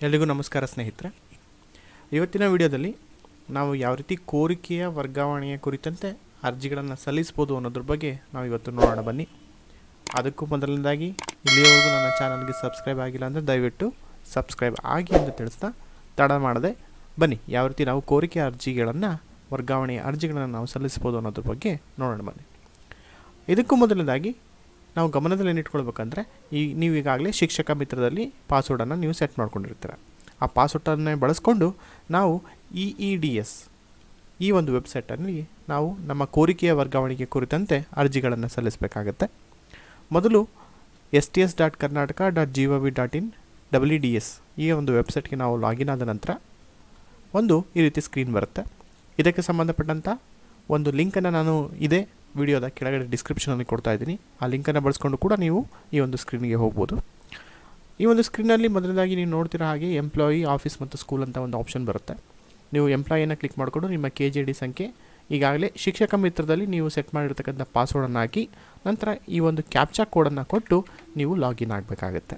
ಎಲ್ರಿಗೂ ನಮಸ್ಕಾರ ಸ್ನೇಹಿತರೆ ಇವತ್ತಿನ ವಿಡಿಯೋದಲ್ಲಿ ನಾವು ಯಾವ ರೀತಿ ಕೋರಿಕೆಯ ವರ್ಗಾವಣೆಯ ಕುರಿತಂತೆ ಅರ್ಜಿಗಳನ್ನು ಸಲ್ಲಿಸ್ಬೋದು ಅನ್ನೋದ್ರ ಬಗ್ಗೆ ನಾವು ಇವತ್ತು ನೋಡೋಣ ಬನ್ನಿ ಅದಕ್ಕೂ ಮೊದಲನೇದಾಗಿ ಇಲ್ಲಿಯವರೆಗೂ ನನ್ನ ಚಾನಲ್ಗೆ ಸಬ್ಸ್ಕ್ರೈಬ್ ಆಗಿಲ್ಲ ಅಂದರೆ ದಯವಿಟ್ಟು ಸಬ್ಸ್ಕ್ರೈಬ್ ಆಗಿ ಅಂತ ತಿಳಿಸ್ತಾ ತಡ ಮಾಡದೆ ಬನ್ನಿ ಯಾವ ರೀತಿ ನಾವು ಕೋರಿಕೆ ಅರ್ಜಿಗಳನ್ನು ವರ್ಗಾವಣೆಯ ಅರ್ಜಿಗಳನ್ನು ನಾವು ಸಲ್ಲಿಸ್ಬೋದು ಅನ್ನೋದ್ರ ಬಗ್ಗೆ ನೋಡೋಣ ಬನ್ನಿ ಇದಕ್ಕೂ ಮೊದಲನೇದಾಗಿ ನಾವು ಗಮನದಲ್ಲಿ ಏನಿಟ್ಕೊಳ್ಬೇಕಂದ್ರೆ ಈ ನೀವು ಈಗಾಗಲೇ ಶಿಕ್ಷಕ ಮಿತ್ರದಲ್ಲಿ ಪಾಸ್ವರ್ಡನ್ನು ನೀವು ಸೆಟ್ ಮಾಡ್ಕೊಂಡಿರ್ತೀರ ಆ ಪಾಸ್ವರ್ಡನ್ನೇ ಬಳಸ್ಕೊಂಡು ನಾವು ಇ ಇ ಡಿ ಎಸ್ ಈ ಒಂದು ವೆಬ್ಸೈಟಲ್ಲಿ ನಾವು ನಮ್ಮ ಕೋರಿಕೆಯ ವರ್ಗಾವಣೆಗೆ ಕುರಿತಂತೆ ಅರ್ಜಿಗಳನ್ನು ಸಲ್ಲಿಸಬೇಕಾಗತ್ತೆ ಮೊದಲು S T S dot Karnataka dot G O V dot in W D S ಈ ಒಂದು ವೆಬ್ಸೈಟ್ಗೆ ನಾವು ಲಾಗಿನ್ ಆದ ನಂತರ ಒಂದು ಈ ರೀತಿ ಸ್ಕ್ರೀನ್ ಬರುತ್ತೆ ಇದಕ್ಕೆ ಸಂಬಂಧಪಟ್ಟಂಥ ಒಂದು ಲಿಂಕನ್ನು ನಾನು ಇದೇ ವಿಡಿಯೋದ ಕೆಳಗಡೆ ಡಿಸ್ಕ್ರಿಪ್ಷನಲ್ಲಿ ಕೊಡ್ತಾ ಇದ್ದೀನಿ ಆ ಲಿಂಕನ್ನು ಬಳಸ್ಕೊಂಡು ಕೂಡ ನೀವು ಈ ಒಂದು ಸ್ಕ್ರೀನ್ಗೆ ಹೋಗ್ಬೋದು ಈ ಒಂದು ಸ್ಕ್ರೀನಲ್ಲಿ ಮೊದಲನೇದಾಗಿ ನೀವು ನೋಡ್ತಿರೋ ಹಾಗೆ ಎಂಪ್ಲಾಯಿ ಆಫೀಸ್ ಮತ್ತು ಸ್ಕೂಲ್ ಅಂತ ಒಂದು ಆಪ್ಷನ್ ಬರುತ್ತೆ ನೀವು ಎಂಪ್ಲಾಯಿಯನ್ನು ಕ್ಲಿಕ್ ಮಾಡಿಕೊಂಡು ನಿಮ್ಮ ಕೆ ಜೆ ಡಿ ಸಂಖ್ಯೆ ಈಗಾಗಲೇ ಶಿಕ್ಷಕ ಮಿತ್ರದಲ್ಲಿ ನೀವು ಸೆಟ್ ಮಾಡಿರ್ತಕ್ಕಂಥ ಪಾಸ್ವರ್ಡನ್ನು ಹಾಕಿ ನಂತರ ಈ ಒಂದು ಕ್ಯಾಪ್ಚಾ ಕೋಡನ್ನು ಕೊಟ್ಟು ನೀವು ಲಾಗಿನ್ ಆಗಬೇಕಾಗತ್ತೆ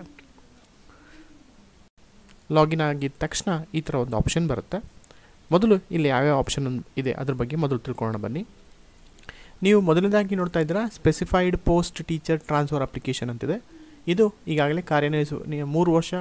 ಲಾಗಿನ್ ಆಗಿದ ತಕ್ಷಣ ಈ ಥರ ಒಂದು ಆಪ್ಷನ್ ಬರುತ್ತೆ ಮೊದಲು ಇಲ್ಲಿ ಯಾವ್ಯಾವ ಆಪ್ಷನ್ ಇದೆ ಅದ್ರ ಬಗ್ಗೆ ಮೊದಲು ತಿಳ್ಕೊಳ್ಳೋಣ ಬನ್ನಿ ನೀವು ಮೊದಲನೇದಾಗಿ ನೋಡ್ತಾ ಇದ್ದೀರಾ specified post teacher transfer application ಅಂತಿದೆ ಇದು ಈಗಾಗಲೇ ಕಾರ್ಯನಿರ್ವಹಿಸುವ ನೀವು ಮೂರು ವರ್ಷ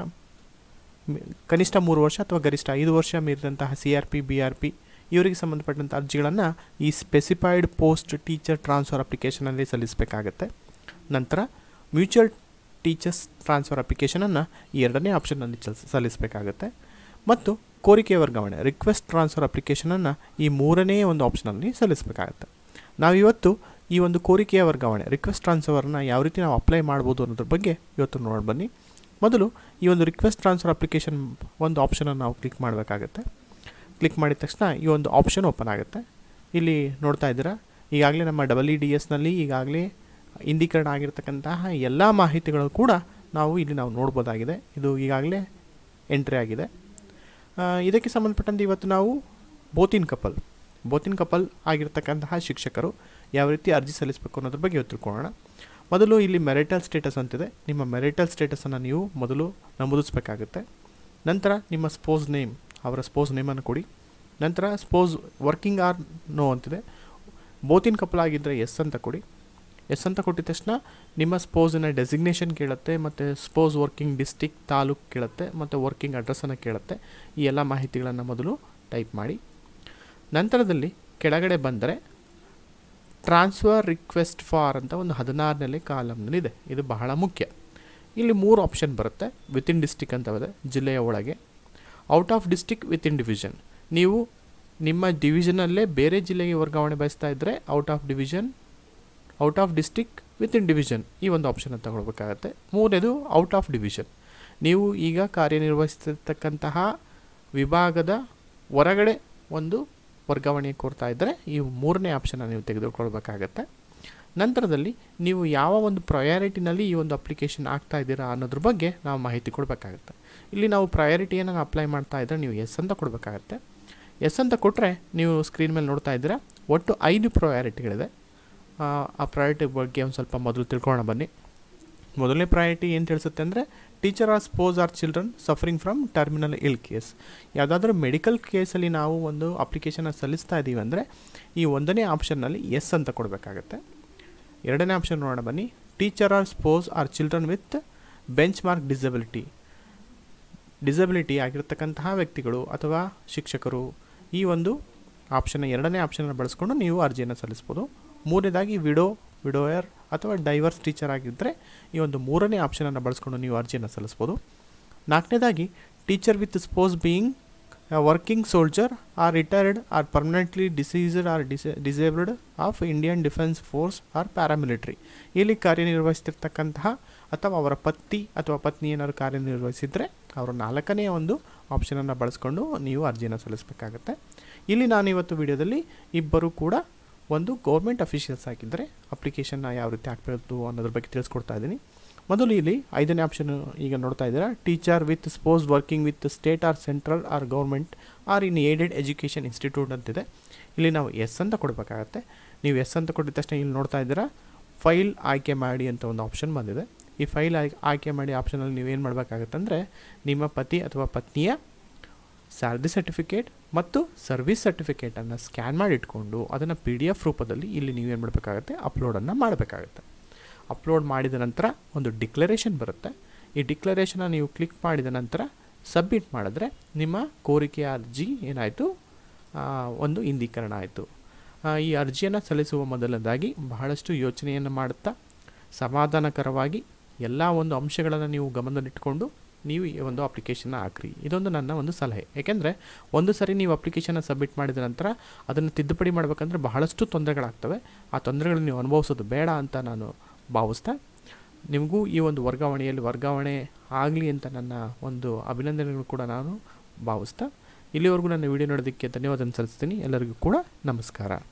ಮಿ- ಕನಿಷ್ಠ ಮೂರು ವರ್ಷ ಅಥವಾ ಗರಿಷ್ಠ ಐದು ವರ್ಷ ಮೀರಿದಂತಹ C R P B R P ಇವರಿಗೆ ಸಂಬಂಧಪಟ್ಟಂಥ ಅರ್ಜಿಗಳನ್ನು ಈ ಸ್ಪೆಸಿಫೈಡ್ ಪೋಸ್ಟ್ ಟೀಚರ್ ಟ್ರಾನ್ಸ್ಫರ್ ಅಪ್ಲಿಕೇಶನಲ್ಲಿ ಸಲ್ಲಿಸಬೇಕಾಗತ್ತೆ ನಂತರ ಮ್ಯೂಚುವಲ್ ಟೀಚರ್ಸ್ ಟ್ರಾನ್ಸ್ಫರ್ ಅಪ್ಲಿಕೇಶನನ್ನು ಈ ಎರಡನೇ ಆಪ್ಷನ್ನಲ್ಲಿ ಚಲ್ ಸಲ್ಲಿಸಬೇಕಾಗತ್ತೆ ಮತ್ತು ಕೋರಿಕೆ ವರ್ಗಾವಣೆ ರಿಕ್ವೆಸ್ಟ್ ಟ್ರಾನ್ಸ್ಫರ್ ಅಪ್ಲಿಕೇಶನನ್ನು ಈ ಮೂರನೇ ಒಂದು ಆಪ್ಷನಲ್ಲಿ ಸಲ್ಲಿಸಬೇಕಾಗತ್ತೆ ನಾವಿವತ್ತು ಈ ಒಂದು ಕೋರಿಕೆಯ ವರ್ಗಾವಣೆ ರಿಕ್ವೆಸ್ಟ್ ಟ್ರಾನ್ಸ್ಫರ್ನ ಯಾವ ರೀತಿ ನಾವು ಅಪ್ಲೈ ಮಾಡ್ಬೋದು ಅನ್ನೋದ್ರ ಬಗ್ಗೆ ಇವತ್ತು ನೋಡಿ ಬನ್ನಿ ಮೊದಲು ಈ ಒಂದು ರಿಕ್ವೆಸ್ಟ್ ಟ್ರಾನ್ಸ್ಫರ್ ಅಪ್ಲಿಕೇಶನ್ ಒಂದು ಆಪ್ಷನನ್ನು ನಾವು ಕ್ಲಿಕ್ ಮಾಡಬೇಕಾಗತ್ತೆ ಕ್ಲಿಕ್ ಮಾಡಿದ ತಕ್ಷಣ ಈ ಒಂದು ಆಪ್ಷನ್ ಓಪನ್ ಆಗುತ್ತೆ ಇಲ್ಲಿ ನೋಡ್ತಾ ಇದ್ದೀರಾ ಈಗಾಗಲೇ ನಮ್ಮ ಡಬಲ್ ಇ ಡಿ ಎಸ್ನಲ್ಲಿ ಈಗಾಗಲೇ ಇಂದೀಕರಣ ಆಗಿರ್ತಕ್ಕಂತಹ ಎಲ್ಲ ಮಾಹಿತಿಗಳು ಕೂಡ ನಾವು ಇಲ್ಲಿ ನಾವು ನೋಡ್ಬೋದಾಗಿದೆ ಇದು ಈಗಾಗಲೇ ಎಂಟ್ರಿ ಆಗಿದೆ ಆ, ಇದಕ್ಕೆ ಸಂಬಂಧಪಟ್ಟಂತೆ ಇವತ್ತು ನಾವು ಬೋತಿನ್ ಕಪಲ್ ಬೋತಿನ್ ಕಪಲ್ ಆಗಿರ್ತಕ್ಕಂತಹ ಶಿಕ್ಷಕರು ಯಾವ ರೀತಿ ಅರ್ಜಿ ಸಲ್ಲಿಸಬೇಕು ಅನ್ನೋದ್ರ ಬಗ್ಗೆ ಇವತ್ತು ತಿಳ್ಕೊಳ್ಳೋಣ ಮೊದಲು ಇಲ್ಲಿ ಮೆರಿಟಲ್ ಸ್ಟೇಟಸ್ ಅಂತಿದೆ ನಿಮ್ಮ ಮೆರಿಟಲ್ ಸ್ಟೇಟಸನ್ನು ನೀವು ಮೊದಲು ನಮೂದಿಸಬೇಕಾಗುತ್ತೆ ನಂತರ ನಿಮ್ಮ ಸ್ಪೋಸ್ ನೇಮ್ ಅವರ ಸ್ಪೋಸ್ ನೇಮನ್ನು ಕೊಡಿ ನಂತರ ಸ್ಪೋಸ್ ವರ್ಕಿಂಗ್ ಆರ್ ನೋ ಅಂತಿದೆ ಬೋತಿನ್ ಕಪಲ್ ಆಗಿದ್ದರೆ ಎಸ್ ಅಂತ ಕೊಡಿ ಎಸ್ ಅಂತ ಕೊಟ್ಟಿದ ತಕ್ಷಣ ನಿಮ್ಮ ಸ್ಪೋಸಿನ ಡೆಸಿಗ್ನೇಷನ್ ಕೇಳುತ್ತೆ ಮತ್ತು ಸ್ಪೋಸ್ ವರ್ಕಿಂಗ್ ಡಿಸ್ಟಿಕ್ ತಾಲೂಕು ಕೇಳುತ್ತೆ ಮತ್ತು ವರ್ಕಿಂಗ್ ಅಡ್ರೆಸ್ಸನ್ನು ಕೇಳುತ್ತೆ ಈ ಎಲ್ಲ ಮಾಹಿತಿಗಳನ್ನು ಮೊದಲು ಟೈಪ್ ಮಾಡಿ ನಂತರದಲ್ಲಿ ಕೆಳಗಡೆ ಬಂದರೆ ಟ್ರಾನ್ಸ್ಫರ್ ರಿಕ್ವೆಸ್ಟ್ ಫಾರ್ ಅಂತ ಒಂದು ಹದಿನಾರನೇ ಕಾಲಮ್ನಲ್ಲಿದೆ ಇದು ಬಹಳ ಮುಖ್ಯ ಇಲ್ಲಿ ಮೂರು ಆಪ್ಷನ್ ಬರುತ್ತೆ ವಿತಿನ್ ಡಿಸ್ಟಿಕ್ ಅಂತ ಇದೆ ಜಿಲ್ಲೆಯ ಒಳಗೆ out of district within division ನೀವು ನಿಮ್ಮ ಡಿವಿಷನಲ್ಲೇ ಬೇರೆ ಜಿಲ್ಲೆಗೆ ವರ್ಗಾವಣೆ ಬಯಸ್ತಾ ಇದ್ದರೆ out of division out of district within division ಈ ಒಂದು ಆಪ್ಷನ್ ಅಂತ ತಗೊಳ್ಬೇಕಾಗತ್ತೆ ಮೂರನೇದು ಔಟ್ ಆಫ್ ಡಿವಿಷನ್ ನೀವು ಈಗ ಕಾರ್ಯನಿರ್ವಹಿಸ್ತಿರ್ತಕ್ಕಂತಹ ವಿಭಾಗದ ಹೊರಗಡೆ ಒಂದು ವರ್ಗಾವಣೆ ಕೋರ್ತಾ ಇದ್ದರೆ ಈ ಮೂರನೇ ಆಪ್ಷನ್ನ ನೀವು ತೆಗೆದುಕೊಳ್ಬೇಕಾಗತ್ತೆ ನಂತರದಲ್ಲಿ ನೀವು ಯಾವ ಒಂದು ಪ್ರಯಾರಿಟಿನಲ್ಲಿ ಈ ಒಂದು ಅಪ್ಲಿಕೇಶನ್ ಆಗ್ತಾ ಇದ್ದೀರಾ ಅನ್ನೋದ್ರ ಬಗ್ಗೆ ನಾವು ಮಾಹಿತಿ ಕೊಡಬೇಕಾಗತ್ತೆ ಇಲ್ಲಿ ನಾವು ಪ್ರಯಾರಿಟಿಯನ್ನು ಅಪ್ಲೈ ಮಾಡ್ತಾ ಇದ್ದರೆ ನೀವು ಎಸ್ ಅಂತ ಕೊಡಬೇಕಾಗತ್ತೆ ಎಸ್ ಅಂತ ಕೊಟ್ಟರೆ ನೀವು ಸ್ಕ್ರೀನ್ ಮೇಲೆ ನೋಡ್ತಾ ಇದ್ದೀರಾ ಒಟ್ಟು ಐದು ಪ್ರಯಾರಿಟಿಗಳಿದೆ ಆ, ಆ ಪ್ರಯಾರಿಟಿ ಬಗ್ಗೆ ಒಂದು ಸ್ವಲ್ಪ ಮೊದಲು ತಿಳ್ಕೊಳ್ಳೋಣ ಬನ್ನಿ ಮೊದಲನೇ ಪ್ರಯಾರಿಟಿ ಏನು ತಿಳಿಸುತ್ತೆ ಅಂದರೆ teacher or spouse or children suffering from terminal ill case ಯಾವುದಾದ್ರೂ ಮೆಡಿಕಲ್ ಕೇಸಲ್ಲಿ ನಾವು ಒಂದು ಅಪ್ಲಿಕೇಶನ್ನ ಸಲ್ಲಿಸ್ತಾ ಇದ್ದೀವಿ ಅಂದರೆ ಈ ಒಂದನೇ ಆಪ್ಷನ್ನಲ್ಲಿ ಎಸ್ ಅಂತ ಕೊಡಬೇಕಾಗತ್ತೆ ಎರಡನೇ ಆಪ್ಷನ್ ನೋಡೋಣ ಬನ್ನಿ teacher or spouse or children with benchmark disability disability ಆಗಿರ್ತಕ್ಕಂತಹ ವ್ಯಕ್ತಿಗಳು ಅಥವಾ ಶಿಕ್ಷಕರು ಈ ಒಂದು ಆಪ್ಷನ್ ಎರಡನೇ ಆಪ್ಷನ್ನ ಬಳಸ್ಕೊಂಡು ನೀವು ಅರ್ಜಿಯನ್ನು ಸಲ್ಲಿಸ್ಬೋದು ಮೂರನೇದಾಗಿ ವಿಡೋ ವಿಡೋಯರ್ ಅಥವಾ ಡೈವರ್ಸ್ ಟೀಚರ್ ಆಗಿದ್ದರೆ ಈ ಒಂದು ಮೂರನೇ ಆಪ್ಷನನ್ನು ಬಳಸ್ಕೊಂಡು ನೀವು ಅರ್ಜಿಯನ್ನು ಸಲ್ಲಿಸ್ಬೋದು ನಾಲ್ಕನೇದಾಗಿ teacher with spouse being working soldier or retired or permanently deceased or ಡಿಸ disabled of Indian defence force or paramilitary ಇಲ್ಲಿ ಕಾರ್ಯನಿರ್ವಹಿಸ್ತಿರ್ತಕ್ಕಂತಹ ಅಥವಾ ಅವರ ಪತಿ ಅಥವಾ ಪತ್ನಿ ಏನಾದ್ರು ಕಾರ್ಯನಿರ್ವಹಿಸಿದರೆ ಅವರ ನಾಲ್ಕನೆಯ ಒಂದು ಆಪ್ಷನನ್ನು ಬಳಸ್ಕೊಂಡು ನೀವು ಅರ್ಜಿಯನ್ನು ಸಲ್ಲಿಸಬೇಕಾಗತ್ತೆ ಇಲ್ಲಿ ನಾನು ಇವತ್ತು ವಿಡಿಯೋದಲ್ಲಿ ಇಬ್ಬರು ಕೂಡ ಒಂದು ಗೌರ್ಮೆಂಟ್ ಅಫಿಷಿಯಲ್ಸ್ ಆಗಿದ್ದರೆ ಅಪ್ಲಿಕೇಶನ್ನ ಯಾವ ರೀತಿ ಹಾಕಬೇಕು ಅನ್ನೋದ್ರ ಬಗ್ಗೆ ತಿಳಿಸ್ಕೊಡ್ತಾ ಇದ್ದೀನಿ ಮೊದಲು ಇಲ್ಲಿ ಐದನೇ ಆಪ್ಷನ್ ಈಗ ನೋಡ್ತಾ ಇದ್ದೀರಾ teacher with spouse working with state or central or government or in aided education institute ಅಂತಿದೆ ಇಲ್ಲಿ ನಾವು ಎಸ್ ಅಂತ ಕೊಡಬೇಕಾಗತ್ತೆ ನೀವು ಎಸ್ ಅಂತ ಕೊಟ್ಟಿದ ತಕ್ಷಣ ಇಲ್ಲಿ ನೋಡ್ತಾ ಇದ್ದೀರಾ ಫೈಲ್ ಆಯ್ಕೆ ಮಾಡಿ ಅಂತ ಒಂದು ಆಪ್ಷನ್ ಬಂದಿದೆ ಈ ಫೈಲ್ ಆಯ್- ಆಯ್ಕೆ ಮಾಡಿ ಆಪ್ಷನಲ್ಲಿ ನೀವೇನು ಮಾಡಬೇಕಾಗತ್ತಂದರೆ ನಿಮ್ಮ ಪತಿ ಅಥವಾ ಪತ್ನಿಯ ಸ್ಯಾಲ್ರಿ ಸರ್ಟಿಫಿಕೇಟ್ ಮತ್ತು ಸರ್ವಿಸ್ ಸರ್ಟಿಫಿಕೇಟನ್ನು ಸ್ಕ್ಯಾನ್ ಮಾಡಿ ಇಟ್ಕೊಂಡು ಅದನ್ನು ಪಿ ಡಿ ಎಫ್ ರೂಪದಲ್ಲಿ ಇಲ್ಲಿ ನೀವೇನು ಮಾಡಬೇಕಾಗತ್ತೆ ಅಪ್ಲೋಡನ್ನು ಮಾಡಬೇಕಾಗತ್ತೆ ಅಪ್ಲೋಡ್ ಮಾಡಿದ ನಂತರ ಒಂದು ಡಿಕ್ಲರೇಷನ್ ಬರುತ್ತೆ ಈ ಡಿಕ್ಲರೇಷನ್ನ ನೀವು ಕ್ಲಿಕ್ ಮಾಡಿದ ನಂತರ ಸಬ್ಮಿಟ್ ಮಾಡಿದ್ರೆ ನಿಮ್ಮ ಕೋರಿಕೆಯ ಅರ್ಜಿ ಏನಾಯಿತು ಒಂದು ಇಂದೀಕರಣ ಆಯಿತು ಈ ಅರ್ಜಿಯನ್ನು ಸಲ್ಲಿಸುವ ಮೊದಲನೇದಾಗಿ ಬಹಳಷ್ಟು ಯೋಚನೆಯನ್ನು ಮಾಡುತ್ತಾ ಸಮಾಧಾನಕರವಾಗಿ ಎಲ್ಲ ಒಂದು ಅಂಶಗಳನ್ನು ನೀವು ಗಮನದಲ್ಲಿಟ್ಕೊಂಡು ನೀವು ಈ ಒಂದು ಅಪ್ಲಿಕೇಶನ್ನ ಹಾಕ್ರಿ ಇದೊಂದು ನನ್ನ ಒಂದು ಸಲಹೆ ಏಕೆಂದರೆ ಒಂದು ಸರಿ ನೀವು ಅಪ್ಲಿಕೇಶನ್ನ ಸಬ್ಮಿಟ್ ಮಾಡಿದ ನಂತರ ಅದನ್ನು ತಿದ್ದುಪಡಿ ಮಾಡಬೇಕಂದ್ರೆ ಬಹಳಷ್ಟು ತೊಂದರೆಗಳಾಗ್ತವೆ ಆ ತೊಂದರೆಗಳನ್ನು ನೀವು ಅನುಭವಿಸೋದು ಬೇಡ ಅಂತ ನಾನು ಭಾವಿಸ್ತಾ ನಿಮಗೂ ಈ ಒಂದು ವರ್ಗಾವಣೆಯಲ್ಲಿ ವರ್ಗಾವಣೆ ಆಗಲಿ ಅಂತ ನನ್ನ ಒಂದು ಅಭಿನಂದನೆಗಳು ಕೂಡ ನಾನು ಭಾವಿಸ್ತಾ ಇಲ್ಲಿವರೆಗೂ ನನ್ನ ವಿಡಿಯೋ ನೋಡೋದಕ್ಕೆ ಧನ್ಯವಾದ ಸಲ್ಲಿಸ್ತೀನಿ ಎಲ್ಲರಿಗೂ ಕೂಡ ನಮಸ್ಕಾರ